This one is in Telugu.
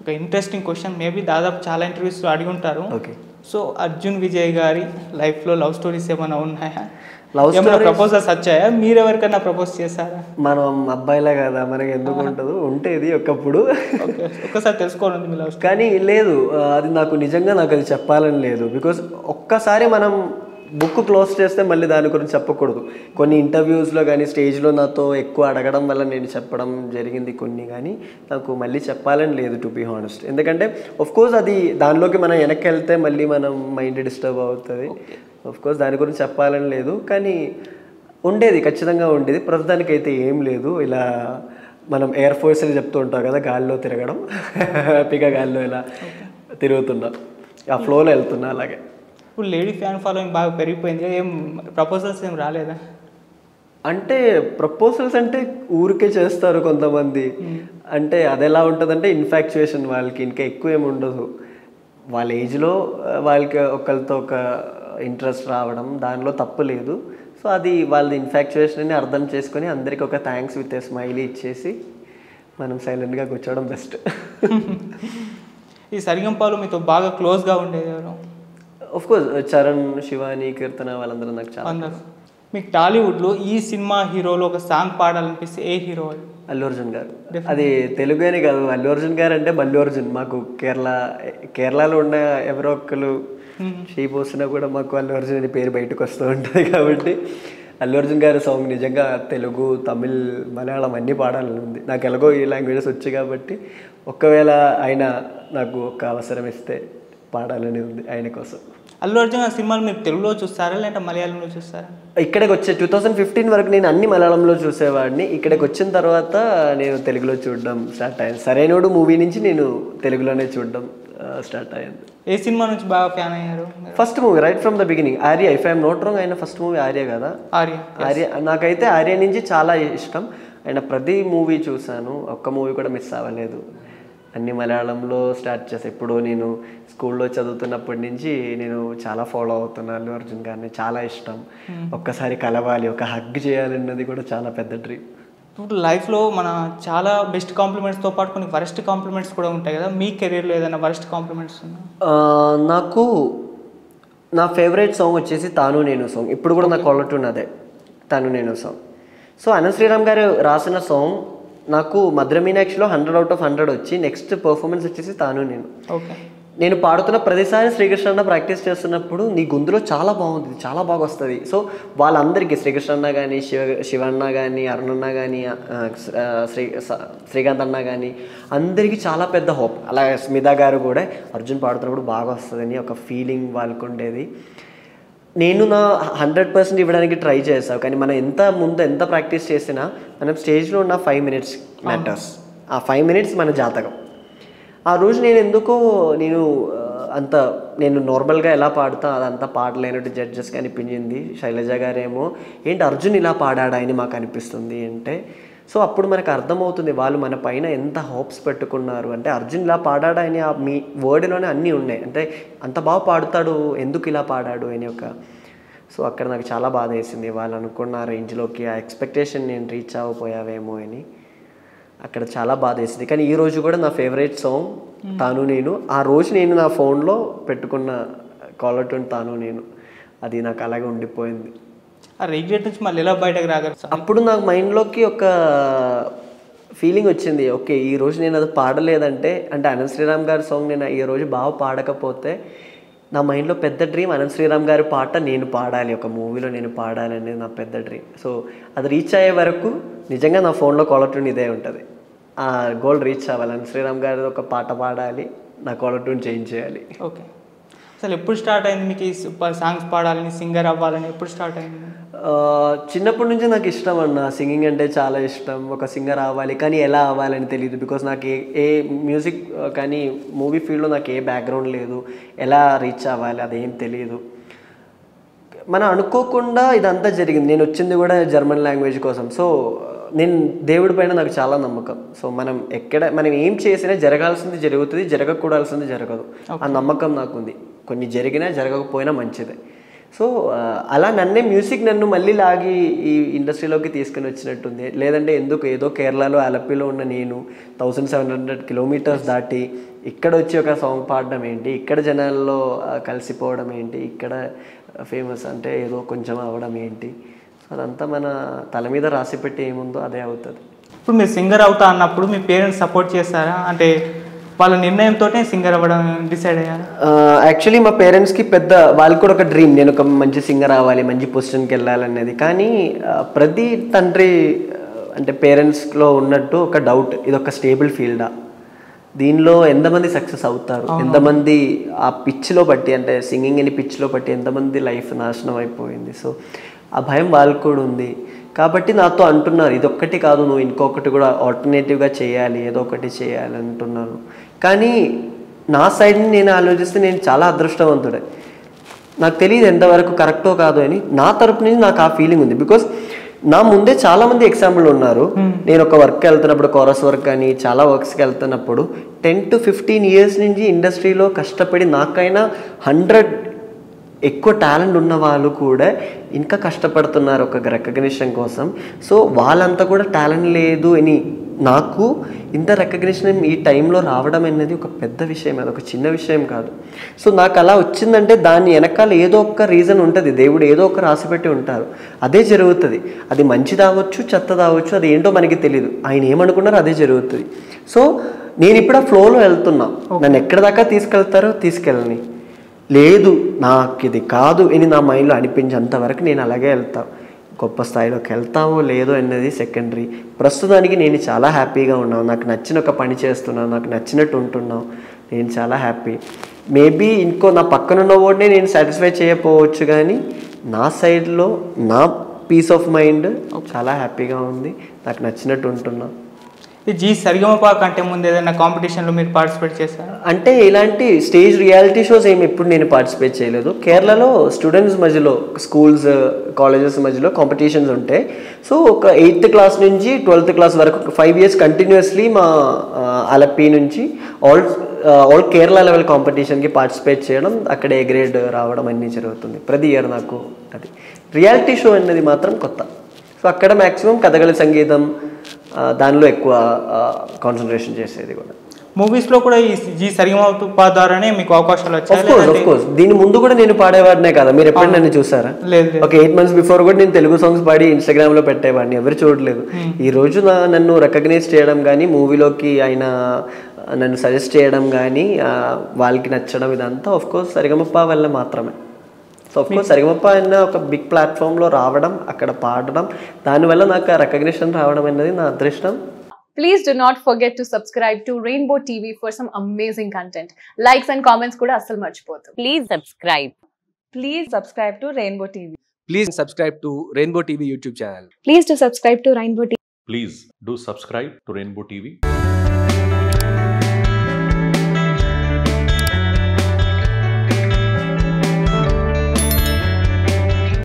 ఒక ఇంట్రెస్టింగ్ క్వశ్చన్ మేబీ దాదాపు చాలా ఇంటర్వ్యూస్లో అడిగి ఉంటారు ఓకే సో అర్జున్ విజయ్ గారి లైఫ్లో లవ్ స్టోరీస్ ఏమైనా ఉన్నాయా లవ్ ఏమైనా స్టోరీ ప్రపోజల్స్ వచ్చాయా మీరు ఎవరికైనా ప్రపోజ్ చేశారా మనం అబ్బాయిలే కదా మనకి ఎందుకు ఉంటుంది ఉంటేది ఒకప్పుడు ఓకే ఒక్కసారి తెలుసుకోవాలండి మీ లవ్ స్టోరీ కానీ లేదు ఆ, అది నాకు నిజంగా నాకు అది చెప్పాలని లేదు బికాస్ ఒక్కసారి మనం బుక్ క్లోజ్ చేస్తే మళ్ళీ దాని గురించి చెప్పకూడదు కొన్ని ఇంటర్వ్యూస్లో కానీ స్టేజ్లో నాతో ఎక్కువ అడగడం వల్ల నేను చెప్పడం జరిగింది కొన్ని కానీ నాకు మళ్ళీ చెప్పాలని లేదు టు బీ హానెస్ట్ ఎందుకంటే ఒఫ్ కోర్స్ అది దానిలోకి మనం వెనక్కి వెళ్తే మళ్ళీ మనం మైండ్ డిస్టర్బ్ అవుతుంది ఒఫ్ కోర్స్ దాని గురించి చెప్పాలని లేదు కానీ ఉండేది ఖచ్చితంగా ఉండేది ప్రస్తుతానికి అయితే ఏం లేదు ఇలా మనం ఎయిర్ ఫోర్స్ని చెప్తూ ఉంటాం కదా గాల్లో తిరగడం హ్యాపీగా గాల్లో ఇలా తిరుగుతున్నా ఆ ఫ్లోలో వెళ్తున్నా అలాగే ఇప్పుడు లేడీ ఫ్యాన్ ఫాలోయింగ్ బాగా పెరిగిపోయింది ఏం ప్రపోజల్స్ ఏం రాలేదా అంటే ప్రపోజల్స్ అంటే ఊరికే చేస్తారు కొంతమంది అంటే అది ఎలా ఉంటుందంటే ఇన్ఫాక్చుయేషన్ వాళ్ళకి ఇంకా ఎక్కువ ఏమి ఉండదు వాళ్ళ ఏజ్లో వాళ్ళకి ఒకరితో ఒక ఇంట్రెస్ట్ రావడం దానిలో తప్పు లేదు సో అది వాళ్ళ ఇన్ఫాక్చుయేషన్ని అర్థం చేసుకొని అందరికి ఒక థ్యాంక్స్ విత్ ఏ స్మైలీ ఇచ్చేసి మనం సైలెంట్గా కూర్చోవడం బెస్ట్ ఈ సరిగంపాలు మీతో బాగా క్లోజ్గా ఉండేది ఎవరు ఆఫ్ కోర్స్ చరణ్ శివాని కీర్తన వాళ్ళందరూ నాకు చాలా అందరు మీకు టాలీవుడ్లో ఈ సినిమా హీరోలో ఒక సాంగ్ పాడాలనిపిస్తే ఏ హీరో అది అల్లు అర్జున్ గారు అది తెలుగునే కాదు అల్లు అర్జున్ గారు అంటే మల్లు అర్జున్ మాకు కేరళ కేరళలో ఉన్న ఎవరో ఒక్కరు చేయి పోసినా కూడా మాకు అల్లు అర్జున్ అనే పేరు బయటకు వస్తూ ఉంటుంది కాబట్టి అల్లు అర్జున్ గారి సాంగ్ నిజంగా తెలుగు తమిళ్ మలయాళం అన్నీ పాడాలని ఉంది నాకు ఎలాగో ఈ లాంగ్వేజెస్ వచ్చి కాబట్టి ఒకవేళ ఆయన నాకు ఒక అవసరం ఇస్తే పాడాలని ఉంది ఆయన కోసం అల్లు అర్జున్ గారి సినిమాలు మీరు తెలుగులో చూస్తారా లేదంటే మలయాళంలో చూస్తారా ఇక్కడికి వచ్చే టూ థౌజండ్ ఫిఫ్టీన్ వరకు నేను అన్ని మలయాళంలో చూసేవాడిని ఇక్కడికి వచ్చిన తర్వాత నేను తెలుగులో చూడడం స్టార్ట్ అయ్యింది సరైనోడు మూవీ నుంచి నేను తెలుగులోనే చూడడం స్టార్ట్ అయ్యింది ఏ సినిమా నుంచి బాగా ఫ్యాన్ అయ్యారు మీరు? First movie right from the beginning Arya if I'm not wrong ఆయన ఫస్ట్ మూవీ ఆర్య కదా ఆర్య ఆర్య నాకైతే ఆర్య నుంచి చాలా ఇష్టం ఆయన ప్రతి మూవీ చూశాను ఒక్క మూవీ కూడా మిస్ అవ్వలేదు అన్ని మలయాళంలో స్టార్ట్ చేసి ఎప్పుడు నేను స్కూల్లో చదువుతున్నప్పటి నుంచి నేను చాలా ఫాలో అవుతున్నాను అల్లు అర్జున్ గారిని చాలా ఇష్టం ఒక్కసారి కలవాలి ఒక హగ్ చేయాలన్నది కూడా చాలా పెద్ద డ్రీమ్ ఇప్పుడు లైఫ్లో మన చాలా బెస్ట్ కాంప్లిమెంట్స్తో పాటు కొన్ని వరస్ట్ కాంప్లిమెంట్స్ కూడా ఉంటాయి కదా మీ కెరీర్లో ఏదైనా వరస్ట్ కాంప్లిమెంట్స్ ఉన్నా ఆ, నాకు నా ఫేవరెట్ సాంగ్ వచ్చేసి తాను నేను సాంగ్ ఇప్పుడు కూడా నాకు కాలర్ ట్యూన్ అదే తాను నేను సాంగ్ సో అనంత శ్రీరామ్ గారు రాసిన సాంగ్ నాకు మధుర మీనాక్షిలో హండ్రెడ్ అవుట్ ఆఫ్ హండ్రెడ్ వచ్చి నెక్స్ట్ పర్ఫార్మెన్స్ వచ్చేసి తాను నేను ఓకే నేను పాడుతున్న ప్రతిసారి శ్రీకృష్ణ ప్రాక్టీస్ చేస్తున్నప్పుడు నీ గొంతులో చాలా బాగుంది చాలా బాగా వస్తుంది సో వాళ్ళందరికీ శ్రీకృష్ణ కానీ శివ శివన్న కానీ అరుణన్న కానీ శ్రీ స- శ్రీకాంత్ అన్న కానీ అందరికీ చాలా పెద్ద హోప్ అలాగే స్మిత గారు కూడా అర్జున్ పాడుతున్నప్పుడు బాగా వస్తుందని ఒక ఫీలింగ్ వాళ్ళకు ఉండేది నేను నా హండ్రెడ్ పర్సెంట్ ఇవ్వడానికి ట్రై చేసావు కానీ మనం ఎంత ముందు ఎంత ప్రాక్టీస్ చేసినా మనం స్టేజ్లో ఉన్న ఫైవ్ మినిట్స్ మ్యాటర్స్ ఆ ఫైవ్ మినిట్స్ మన జాతకం ఆ రోజు నేను ఎందుకో నేను ఆ, అంత నేను నార్మల్గా ఎలా పాడుతా అదంతా పాడలేనట్టు జడ్జెస్కి అనిపించింది శైలజ గారేమో ఏంటి అర్జున్ ఇలా పాడాడా అని మాకు అనిపిస్తుంది అంటే సో అప్పుడు మనకు అర్థమవుతుంది వాళ్ళు మన పైన ఎంత హోప్స్ పెట్టుకున్నారు అంటే అర్జున్ ఇలా పాడాడా అని ఆ మీ వర్డ్లోనే అన్నీ ఉన్నాయి అంటే అంత బాగా పాడుతాడు ఎందుకు ఇలా పాడాడు అని ఒక సో అక్కడ నాకు చాలా బాధ వేసింది వాళ్ళు అనుకున్న రేంజ్లోకి ఆ ఎక్స్పెక్టేషన్ నేను రీచ్ అవ్వపోయావేమో అని అక్కడ చాలా బాధ వేసింది కానీ ఈ రోజు కూడా నా ఫేవరెట్ సాంగ్ తాను నేను ఆ రోజు నేను నా ఫోన్లో పెట్టుకున్న కాలర్ ట్యూన్ తాను నేను అది నాకు అలాగే ఉండిపోయింది ఆ రిగ్రెట్ నుంచి మళ్ళీ ఎలా బయటకు రాగలరు అప్పుడు నాకు మైండ్లోకి ఒక ఫీలింగ్ వచ్చింది ఓకే ఈ రోజు నేను అది పాడలేదంటే అంటే అనంత్ శ్రీరామ్ గారి సాంగ్ నేను ఈ రోజు బాగా పాడకపోతే నా మైండ్లో పెద్ద డ్రీమ్ అనంత్ శ్రీరామ్ గారి పాట నేను పాడాలి ఒక మూవీలో నేను పాడాలి అనేది నా పెద్ద డ్రీమ్ సో అది రీచ్ అయ్యే వరకు నిజంగా నా ఫోన్లో కాలర్ ట్యూన్ ఇదే ఉంటుంది ఆ గోల్ రీచ్ అవ్వాలి అనంత్ శ్రీరామ్ గారి ఒక పాట పాడాలి నా కాలర్ ట్యూన్ చేంజ్ చేయాలి ఓకే అసలు ఎప్పుడు స్టార్ట్ అయింది మీకు ఈ సాంగ్స్ పాడాలని సింగర్ అవ్వాలని ఎప్పుడు స్టార్ట్ అయింది ఆ, చిన్నప్పటి నుంచి నాకు ఇష్టం అన్న సింగింగ్ అంటే చాలా ఇష్టం ఒక సింగర్ అవ్వాలి కానీ ఎలా అవ్వాలని తెలియదు బికాస్ నాకు ఏ ఏ మ్యూజిక్ ఆ, కానీ మూవీ ఫీల్డ్లో నాకు ఏ బ్యాక్గ్రౌండ్ లేదు ఎలా రీచ్ అవ్వాలి అదేం తెలియదు మనం అనుకోకుండా ఇదంతా జరిగింది నేను వచ్చింది కూడా జర్మన్ లాంగ్వేజ్ కోసం సో నేను దేవుడి పైన నాకు చాలా నమ్మకం సో మనం ఎక్కడ మనం ఏం చేసినా జరగాల్సింది జరుగుతుంది జరగకూడాల్సింది జరగదు ఆ నమ్మకం నాకుంది కొన్ని జరిగినా జరగకపోయినా మంచిదే సో ఆ, అలా నన్నే మ్యూజిక్ నన్ను మళ్ళీ లాగి ఈ ఇండస్ట్రీలోకి తీసుకుని వచ్చినట్టుంది లేదంటే ఎందుకు ఏదో కేరళలో అలపిలో ఉన్న నేను థౌసండ్ సెవెన్ హండ్రెడ్ కిలోమీటర్స్ దాటి ఇక్కడ వచ్చి ఒక సాంగ్ పాడడం ఏంటి ఇక్కడ జనాల్లో ఆ, కలిసిపోవడం ఏంటి ఇక్కడ ఫేమస్ అంటే ఏదో కొంచెం అవ్వడం ఏంటి సో అదంతా మన తల మీద రాసి పెట్టి ఏముందో అదే అవుతుంది ఇప్పుడు మీరు సింగర్ అవుతా అన్నప్పుడు మీ పేరెంట్స్ సపోర్ట్ చేస్తారా అంటే వాళ్ళ నిర్ణయంతో సింగర్ అవ్వడం డిసైడ్ అయ్యారా యాక్చువల్లీ మా పేరెంట్స్కి పెద్ద వాళ్ళకి కూడా ఒక డ్రీమ్ నేను ఒక మంచి సింగర్ అవ్వాలి మంచి పొజిషన్కి వెళ్ళాలనేది కానీ ఆ, ప్రతి తండ్రి ఆ, అంటే పేరెంట్స్లో ఉన్నట్టు ఒక డౌట్ ఇది ఒక స్టేబుల్ ఫీల్డా దీనిలో ఎంతమంది సక్సెస్ అవుతారు ఎంతమంది ఆ పిచ్లో బట్టి అంటే సింగింగ్ అని పిచ్లో బట్టి ఎంతమంది లైఫ్ నాశనం అయిపోయింది సో ఆ భయం వాళ్ళకు కూడా ఉంది కాబట్టి నాతో అంటున్నారు ఇది ఒక్కటి కాదు నువ్వు ఇంకొకటి కూడా ఆల్టర్నేటివ్గా చేయాలి ఏదో ఒకటి చేయాలి అంటున్నారు కానీ నా సైడ్ని నేను ఆలోచిస్తే నేను చాలా అదృష్టవంతుడే నాకు తెలియదు ఎంతవరకు కరెక్టో కాదో అని నా తరపు నుంచి నాకు ఆ ఫీలింగ్ ఉంది బికాస్ నా ముందే చాలా మంది ఎగ్జాంపుల్ ఉన్నారు నేను ఒక వర్క్ వెళ్తున్నప్పుడు కోరస్ వర్క్ కానీ చాలా వర్క్స్కి వెళ్తున్నప్పుడు టెన్ టు ఫిఫ్టీన్ ఇయర్స్ నుంచి ఇండస్ట్రీలో కష్టపడి నాకైనా హండ్రెడ్ ఎక్కువ టాలెంట్ ఉన్న వాళ్ళు కూడా ఇంకా కష్టపడుతున్నారు ఒక రికగ్నిషన్ కోసం సో వాళ్ళంతా కూడా టాలెంట్ లేదు అని నాకు ఇంత రికగ్నిషన్ ఈ టైంలో రావడం అనేది ఒక పెద్ద విషయం అది ఒక చిన్న విషయం కాదు సో నాకు అలా వచ్చిందంటే దాని వెనకాల ఏదో ఒక రీజన్ ఉంటుంది దేవుడు ఏదో ఒక రాసిపెట్టి ఉంటారు అదే జరుగుతుంది అది మంచిది అవ్వచ్చు చెత్తది అవ్వచ్చు అది ఏంటో మనకి తెలియదు ఆయన ఏమనుకున్నారో అదే జరుగుతుంది సో నేను ఇప్పుడు ఆ ఫ్లోలో వెళ్తున్నా నన్ను ఎక్కడ దాకా తీసుకెళ్తారో తీసుకెళ్ళని లేదు నాకు ఇది కాదు అని నా మైండ్లో అనిపించేంత వరకు నేను అలాగే వెళ్తా గొప్ప స్థాయిలోకి వెళ్తామో లేదో అన్నది సెకండరీ ప్రస్తుతానికి నేను చాలా హ్యాపీగా ఉన్నాను నాకు నచ్చిన ఒక పని చేస్తున్నాను నాకు నచ్చినట్టు ఉంటున్నాను నేను చాలా హ్యాపీ మేబీ ఇంకో నా పక్కన ఉన్న వాడిని నేను సాటిస్ఫై చేయకపోవచ్చు కానీ నా సైడ్లో నా పీస్ ఆఫ్ మైండ్ చాలా హ్యాపీగా ఉంది నాకు నచ్చినట్టు ఉంటున్నా ఈ జీ సరిగమపా కంటే ముందు ఏదైనా కాంపిటీషన్లో మీరు పార్టిసిపేట్ చేశారా అంటే ఇలాంటి స్టేజ్ రియాలిటీ షోస్ ఏమి ఎప్పుడు నేను పార్టిసిపేట్ చేయలేదు కేరళలో స్టూడెంట్స్ మధ్యలో స్కూల్స్ కాలేజెస్ మధ్యలో కాంపిటీషన్స్ ఉంటాయి సో ఒక ఎయిత్ క్లాస్ నుంచి ట్వెల్త్ క్లాస్ వరకు ఫైవ్ ఇయర్స్ కంటిన్యూస్లీ మా ఆ, అలపి నుంచి ఆల్ ఆల్ కేరళ లెవెల్ కాంపిటీషన్కి పార్టిసిపేట్ చేయడం అక్కడ ఏ గ్రేడ్ రావడం అన్నీ జరుగుతుంది ప్రతి ఇయర్ నాకు అది రియాలిటీ షో అనేది మాత్రం కొత్త సో అక్కడ మ్యాక్సిమం కథകളి సంగీతం ఆ, దానిలో ఎక్కువ కాన్సన్ట్రేషన్ చేసేది కూడా మూవీస్లో కూడా ఈ జీ సరిగమపా ద్వారానే మీకు అవకాశాలు ఆఫ్ వచ్చాయి కోర్స్ ఆఫ్ కోర్స్ దీని ముందు కూడా నేను పాడేవాడినే కదా మీరు ఎప్పుడు నన్ను చూసారా లేదు లేదు ఒక ఎయిట్ మంత్స్ బిఫోర్ కూడా నేను తెలుగు సాంగ్స్ పాడి ఇన్స్టాగ్రామ్ లో పెట్టేవాడిని ఎవరు చూడలేదు ఈ రోజు నా నన్ను రికగ్నైజ్ చేయడం కానీ మూవీలోకి ఆయన నన్ను సజెస్ట్ చేయడం కానీ వాళ్ళకి నచ్చడం ఇదంతా ఆఫ్ కోర్స్ సరిగమప్ప వల్ల మాత్రమే సో ఆఫ్ కోర్స్ సరిగమప్ప అన్న ఒక బిగ్ ప్లాట్ఫామ్ లో రావడం అక్కడ పాడడం దానివల్ల నాకు ఆ రికగ్నిషన్ రావడం అనేది నా అదృష్టం Please do not forget to subscribe to Rainbow TV for some amazing content. Likes and comments కూడా అస్సలు మర్చిపోద్దు Please subscribe. Please subscribe to Rainbow TV Please subscribe to Rainbow TV YouTube channel. Please to subscribe to Rainbow TV Please do subscribe to Rainbow TV.